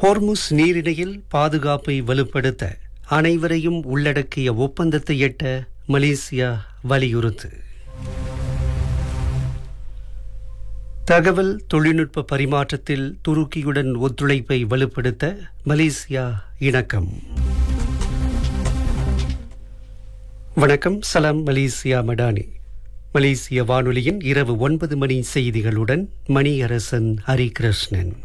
Hormuz நீரிணையில் பாதுகாப்பை வலுப்படுத்த அனைவரையும் உள்ளடக்கிய ஒப்பந்தத்தை எட்ட மலேசியா வலியுறுத்து தகவல் தொழில்நுட்ப பரிமாற்றத்தில் துருக்கியுடன் ஒத்துழைப்பை வலுப்படுத்த மலேசியா இணக்கம் வணக்கம் சலாம் மலேசியா மடானி மலேசிய வானொலியின் இரவு ஒன்பது மணி செய்திகளுடன் மணியரசன் ஹரிகிருஷ்ணன்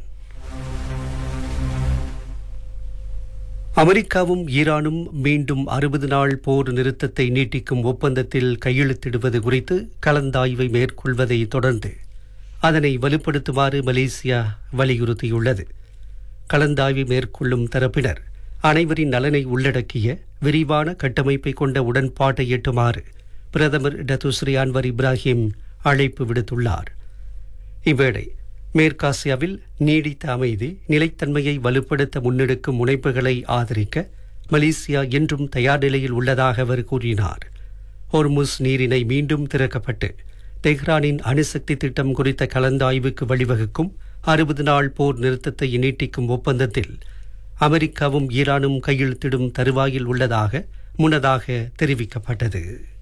அமெரிக்காவும் ஈரானும் மீண்டும் அறுபது நாள் போர் நிறுத்தத்தை நீட்டிக்கும் ஒப்பந்தத்தில் கையெழுத்திடுவது குறித்து கலந்தாய்வை மேற்கொள்வதை தொடர்ந்து அதனை வலுப்படுத்துமாறு மலேசியா வலியுறுத்தியுள்ளது கலந்தாய்வு மேற்கொள்ளும் தரப்பினர் அனைவரின் நலனை உள்ளடக்கிய விரிவான கட்டமைப்பை கொண்ட உடன்பாட்டை எட்டுமாறு பிரதமர் டத்துஸ்ரீ அன்வர் இப்ராஹிம் அழைப்பு விடுத்துள்ளார் இவ்வேளை மேற்காசியாவில் நீடித்த அமைதி நிலைத்தன்மையை வலுப்படுத்த முன்னெடுக்கும் முனைப்புகளை ஆதரிக்க மலேசியா என்றும் தயார் நிலையில் உள்ளதாக அவர் கூறினார் ஹொர்முஸ் நீரினை மீண்டும் திறக்கப்பட்டு தெஹ்ரானின் அணுசக்தி திட்டம் குறித்த கலந்தாய்வுக்கு வழிவகுக்கும் அறுபது நாள் போர் நிறுத்தத்தை நீட்டிக்கும் ஒப்பந்தத்தில் அமெரிக்காவும் ஈரானும் கையெழுத்திடும் தருவாயில் உள்ளதாக முன்னதாக தெரிவிக்கப்பட்டது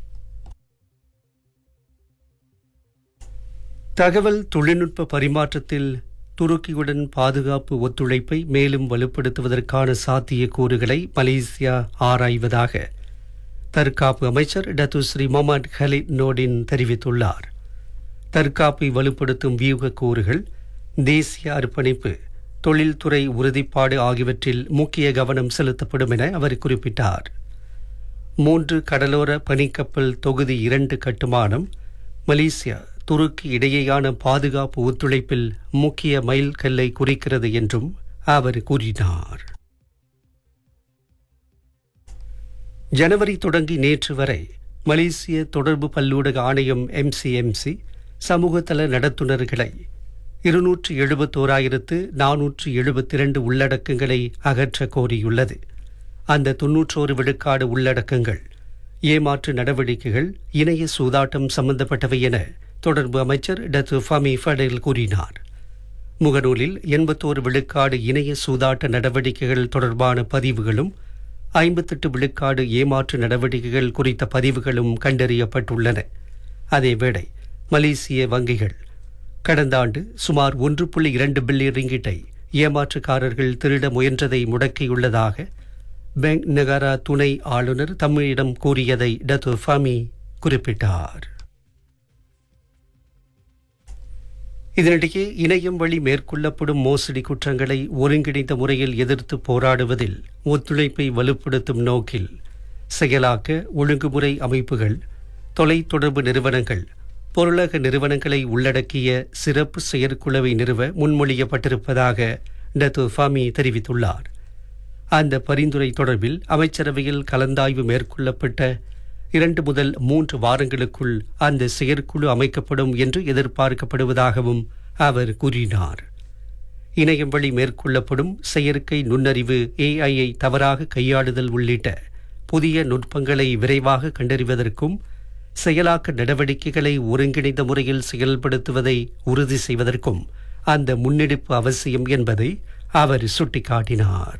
தகவல் தொழில்நுட்ப பரிமாற்றத்தில் துருக்கியுடன் பாதுகாப்பு ஒத்துழைப்பை மேலும் வலுப்படுத்துவதற்கான சாத்தியக்கூறுகளை மலேசியா ஆராய்வதாக தற்காப்பு அமைச்சர் டத்துஸ்ரீ மொஹமட் ஹலித் நோடின் தெரிவித்துள்ளார் தற்காப்பை வலுப்படுத்தும் வியூக கூறுகள் தேசிய அர்ப்பணிப்பு தொழில்துறை உறுதிப்பாடு ஆகியவற்றில் முக்கிய கவனம் செலுத்தப்படும் என அவர் குறிப்பிட்டார் மூன்று கடலோர பனிக்கப்பல் தொகுதி இரண்டு கட்டுமானம் மலேசியா துருக்கி இடையேயான பாதுகாப்பு ஒத்துழைப்பில் முக்கிய மைல்கல்லை குறிக்கிறது என்றும் அவர் கூறினார் ஜனவரி தொடங்கி நேற்று வரை மலேசிய தொடர்பு பல்லூடக ஆணையம் எம்சிஎம்சி சமூகதள நடத்துனர்களை இருநூற்று எழுபத்தோராயிரத்து நானூற்று எழுபத்தி இரண்டு உள்ளடக்கங்களை அகற்ற கோரியுள்ளது அந்த தொன்னூற்றோரு விழுக்காடு உள்ளடக்கங்கள் ஏமாற்று நடவடிக்கைகள் இணைய சூதாட்டம் சம்பந்தப்பட்டவை என தொடர்பு அமைச்சர் டத்து ஃபமி ஃபடேல் கூறினார் முகநூலில் எண்பத்தோரு விழுக்காடு இணைய சூதாட்ட நடவடிக்கைகள் தொடர்பான பதிவுகளும் ஐம்பத்தெட்டு விழுக்காடு ஏமாற்று நடவடிக்கைகள் குறித்த பதிவுகளும் கண்டறியப்பட்டுள்ளன அதேவேளை மலேசிய வங்கிகள் கடந்த ஆண்டு சுமார் ஒன்று புள்ளி இரண்டு பில்லியன் ரிங்கிட்டை ஏமாற்றுக்காரர்கள் திருட முயன்றதை முடக்கியுள்ளதாக பேங்க் நகாரா துணை ஆளுநர் தம்மிடம் கூறியதை டத்து ஃபமி குறிப்பிட்டார் இதனிடையே இணையம் வழி மேற்கொள்ளப்படும் மோசடி குற்றங்களை ஒருங்கிணைந்த முறையில் எதிர்த்து போராடுவதில் ஒத்துழைப்பை வலுப்படுத்தும் நோக்கில் செயலாக்க ஒழுங்குமுறை அமைப்புகள் தொலைத்தொடர்பு நிறுவனங்கள் பொருளக நிறுவனங்களை உள்ளடக்கிய சிறப்பு செயற்குழுவை நிறுவ முன்மொழியப்பட்டிருப்பதாக டத்து ஃபாமி தெரிவித்துள்ளார் அந்த பரிந்துரை தொடர்பில் அமைச்சரவையில் கலந்தாய்வு மேற்கொள்ளப்பட்ட இரண்டு முதல் மூன்று வாரங்களுக்குள் அந்த செயற்குழு அமைக்கப்படும் என்று எதிர்பார்க்கப்படுவதாகவும் அவர் கூறினார் இணையம் வழி மேற்கொள்ளப்படும் செயற்கை நுண்ணறிவு ஏஐயை தவறாக கையாளுதல் உள்ளிட்ட புதிய நுட்பங்களை விரைவாக கண்டறிவதற்கும் செயலாக்க நடவடிக்கைகளை ஒருங்கிணைந்த முறையில் செயல்படுத்துவதை உறுதி செய்வதற்கும் அந்த முன்னெடுப்பு அவசியம் என்பதை அவர் சுட்டிக்காட்டினார்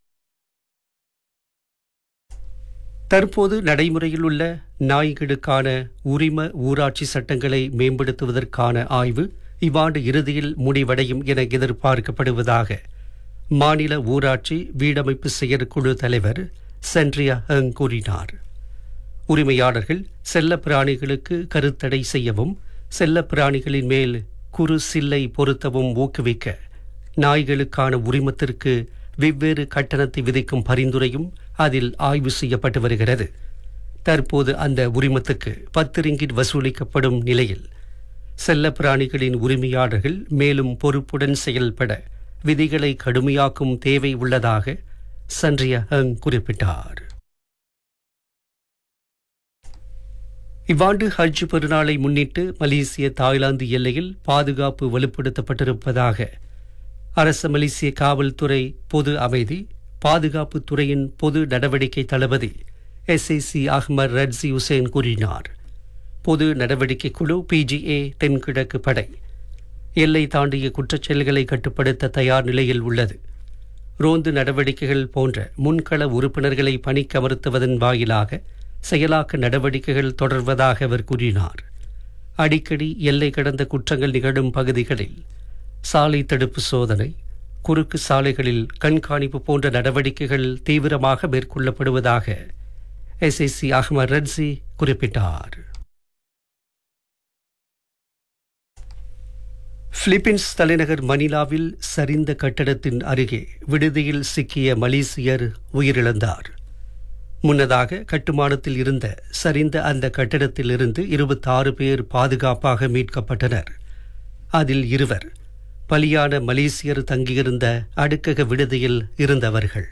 தற்போது நடைமுறையில் உள்ள நாய்களுக்கான உரிம ஊராட்சி சட்டங்களை மேம்படுத்துவதற்கான ஆய்வு இவ்வாண்டு இறுதியில் முடிவடையும் என எதிர்பார்க்கப்படுவதாக மாநில ஊராட்சி வீடமைப்பு செயற்குழு தலைவர் சென்ட்ரியா ஹங் கூறினார் உரிமையாளர்கள் செல்ல பிராணிகளுக்கு கருத்தடை செய்யவும் செல்ல பிராணிகளின் மேல் குறு சில்லை பொருத்தவும் ஊக்குவிக்க நாய்களுக்கான உரிமத்திற்கு வெவ்வேறு கட்டணத்தை விதிக்கும் பரிந்துரையும் அதில் ஆய்வு செய்யப்பட்டு வருகிறது தற்போது அந்த உரிமத்துக்கு பத்து ரிங்கிட் வசூலிக்கப்படும் நிலையில் செல்ல பிராணிகளின் உரிமையாளர்கள் மேலும் பொறுப்புடன் செயல்பட விதிகளை கடுமையாக்கும் தேவை உள்ளதாக சன்றியா ஹங் குறிப்பிட்டார் இவ்வாண்டு ஹஜ் பெருநாளை முன்னிட்டு மலேசிய தாய்லாந்து எல்லையில் பாதுகாப்பு வலுப்படுத்தப்பட்டிருப்பதாக அரச மலேசிய காவல்துறை பொது அமைதி பாதுகாப்பு துறையின் பொது நடவடிக்கை தளபதி எஸ்ஐசி அஹ்மத் ரட்சி உசேன் கூறினார் பொது நடவடிக்கை குழு பிஜிஏ தென்கிழக்கு படை எல்லை தாண்டிய குற்றச்செயல்களை கட்டுப்படுத்த தயார் நிலையில் உள்ளது ரோந்து நடவடிக்கைகள் போன்ற முன்கள உறுப்பினர்களை பணிக்கமர்த்துவதன் வாயிலாக செயலாக்க நடவடிக்கைகள் தொடர்வதாக அவர் கூறினார் அடிக்கடி எல்லை கடந்த குற்றங்கள் நிகழும் பகுதிகளில் சாலை தடுப்பு சோதனை குறுக்கு சாலைகளில் கண்காணிப்பு போன்ற நடவடிக்கைகள் தீவிரமாக மேற்கொள்ளப்படுவதாக எஸ்ஐசி அகமது ரன்சி குறிப்பிட்டார் பிலிப்பீன்ஸ் தலைநகர் மணிலாவில் சரிந்த கட்டடத்தின் அருகே விடுதியில் சிக்கிய மலேசியர் உயிரிழந்தார் முன்னதாக கட்டுமானத்தில் இருந்த சரிந்த அந்த கட்டடத்திலிருந்து இருபத்தாறு பேர் பாதுகாப்பாக மீட்கப்பட்டனர் அதில் இருவர் பலியான மலேசியர் தங்கியிருந்த அடுக்கக விடுதியில் இருந்தவர்கள்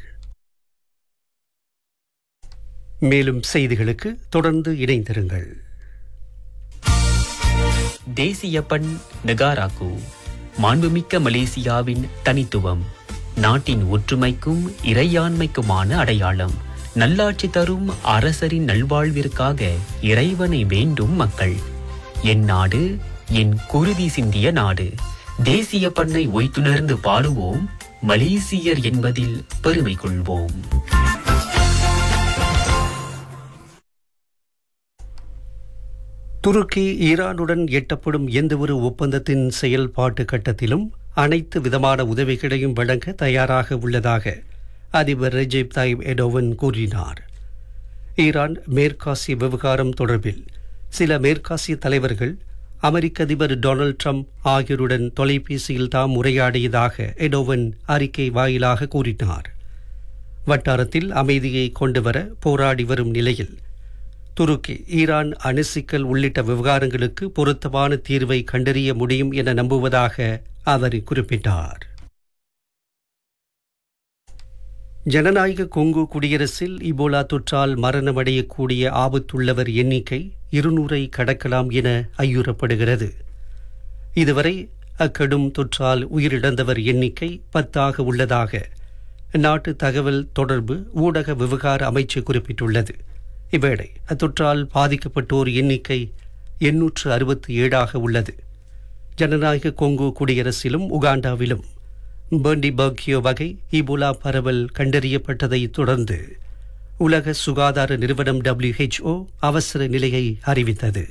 மேலும் செய்திகளுக்கு தொடர்ந்து இணைந்திருங்கள் தேசிய பண் நெகாராக்கு மாண்புமிக்க மலேசியாவின் தனித்துவம் நாட்டின் ஒற்றுமைக்கும் இறையாண்மைக்குமான அடையாளம் நல்லாட்சி தரும் அரசரின் நல்வாழ்விற்காக இறைவனை வேண்டும் மக்கள் என் நாடு என் குருதி சிந்திய நாடு தேசிய பண்ணை ஒய்த்துணர்ந்து பாடுவோம் மலேசியர் என்பதில் பெருமை கொள்வோம் துருக்கி ஈரானுடன் எட்டப்படும் எந்தவொரு ஒப்பந்தத்தின் செயல்பாட்டு கட்டத்திலும் அனைத்து விதமான உதவிகளையும் வழங்க தயாராக உள்ளதாக அதிபர் ரெஜிப் தாயிப் எடோவன் கூறினார் ஈரான் மேற்காசிய விவகாரம் தொடர்பில் சில மேற்காசிய தலைவர்கள் அமெரிக்க அதிபர் டொனால்ட் ட்ரம்ப் ஆகியோருடன் தொலைபேசியில் தாம் உரையாடியதாக எடோவன் அறிக்கை வாயிலாக கூறினார் வட்டாரத்தில் அமைதியை கொண்டுவர போராடி வரும் நிலையில் துருக்கி ஈரான் அணுசிக்கல் உள்ளிட்ட விவகாரங்களுக்கு பொருத்தமான தீர்வை கண்டறிய முடியும் என நம்புவதாக அவர் குறிப்பிட்டார் ஜனநாயக கொங்கு குடியரசில் இபோலா தொற்றால் மரணமடையக்கூடிய ஆபத்துள்ளவர் எண்ணிக்கை இருநூறை கடக்கலாம் என ஐயுறப்படுகிறது இதுவரை அக்கடும் தொற்றால் உயிரிழந்தவர் எண்ணிக்கை பத்தாக உள்ளதாக நாட்டு தகவல் தொடர்பு ஊடக விவகார அமைச்சு குறிப்பிட்டுள்ளது இவ்வேளை அத்தொற்றால் பாதிக்கப்பட்டோர் எண்ணிக்கை எண்ணூற்று அறுபத்தி ஏழாக உள்ளது ஜனநாயக கொங்கு குடியரசிலும் உகாண்டாவிலும் பர்ண்டிபர்கியோ வகை இபோலா பரவல் கண்டறியப்பட்டதை தொடர்ந்து உலக சுகாதார நிறுவனம் டபிள்யூஹெச்ஓ அவசர நிலையை அறிவித்தது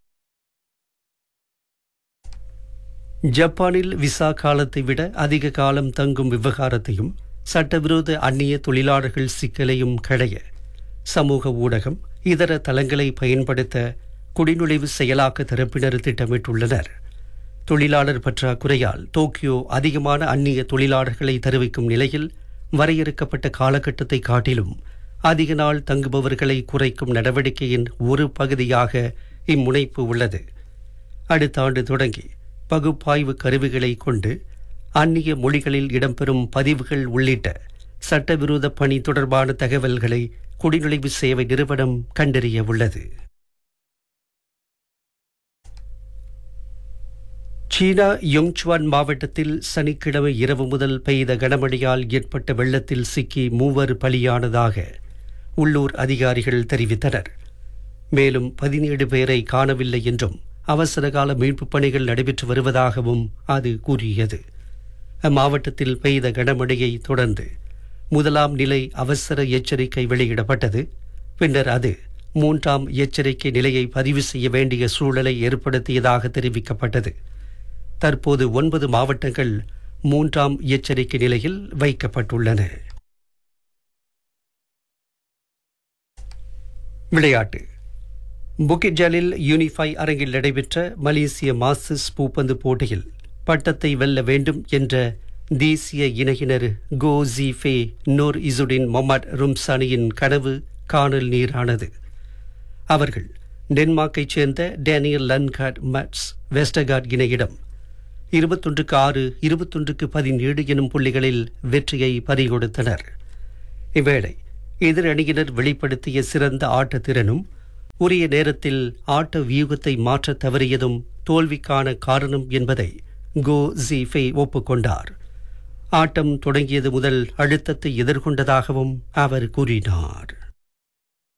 ஜப்பானில் விசா காலத்தை விட அதிக காலம் தங்கும் விவகாரத்தையும் சட்டவிரோத அந்நிய தொழிலாளர்கள் சிக்கலையும் களைய சமூக ஊடகம் இதர தளங்களை பயன்படுத்த குடிநுழைவு செயலாக்க தரப்பினர் திட்டமிட்டுள்ளனர் தொழிலாளர் பற்றாக்குறையால் டோக்கியோ அதிகமான அந்நிய தொழிலாளர்களை தெரிவிக்கும் நிலையில் வரையறுக்கப்பட்ட காலகட்டத்தை காட்டிலும் அதிக நாள் தங்குபவர்களை குறைக்கும் நடவடிக்கையின் ஒரு பகுதியாக இம்முனைப்பு உள்ளது அடுத்த ஆண்டு தொடங்கி பகுப்பாய்வு கருவிகளை கொண்டு அந்நிய மொழிகளில் இடம்பெறும் பதிவுகள் உள்ளிட்ட சட்டவிரோத பணி தொடர்பான தகவல்களை குடிநுழைவு சேவை நிறுவனம் கண்டறிய உள்ளது சீனா யோங்சுவான் மாவட்டத்தில் சனிக்கிழமை இரவு முதல் பெய்த கனமழையால் ஏற்பட்ட வெள்ளத்தில் சிக்கி மூவர் பலியானதாக உள்ளூர் அதிகாரிகள் தெரிவித்தனர் மேலும் பதினேழு பேரை காணவில்லை என்றும் அவசரகால மீட்புப் பணிகள் நடைபெற்று வருவதாகவும் அது கூறியது அம்மாவட்டத்தில் பெய்த கனமழையை தொடர்ந்து முதலாம் நிலை அவசர எச்சரிக்கை வெளியிடப்பட்டது பின்னர் அது மூன்றாம் எச்சரிக்கை நிலையை பதிவு செய்ய வேண்டிய சூழலை ஏற்படுத்தியதாக தெரிவிக்கப்பட்டது தற்போது ஒன்பது மாவட்டங்கள் மூன்றாம் எச்சரிக்கை நிலையில் வைக்கப்பட்டுள்ளன விளையாட்டு புக்கிஜாலில் யூனிஃபை அரங்கில் நடைபெற்ற மலேசிய மாஸ்டர்ஸ் பூப்பந்து போட்டியில் பட்டத்தை வெல்ல வேண்டும் என்ற தேசிய இணையினர் கோ ஜிஃபே நூர் இசுடின் மொமட் ரும்சானியின் கனவு காணல் நீரானது அவர்கள் டென்மார்க்கைச் சேர்ந்த டேனியல் லன்கார்ட் மட்ஸ் வெஸ்டகார்ட் இணையிடம் இருபத்தொன்றுக்கு ஆறு இருபத்தொன்றுக்கு பதினேழு எனும் புள்ளிகளில் வெற்றியை பறிகொடுத்தனர் இவ்வேளை எதிர் அணியினர் வெளிப்படுத்திய சிறந்த ஆட்டத்திறனும் உரிய நேரத்தில் ஆட்ட வியூகத்தை மாற்றத் தவறியதும் தோல்விக்கான காரணம் என்பதை கோ ஜிஃபே ஒப்புக்கொண்டார் ஆட்டம் தொடங்கியது முதல் அழுத்தத்தை எதிர்கொண்டதாகவும் அவர் கூறினார்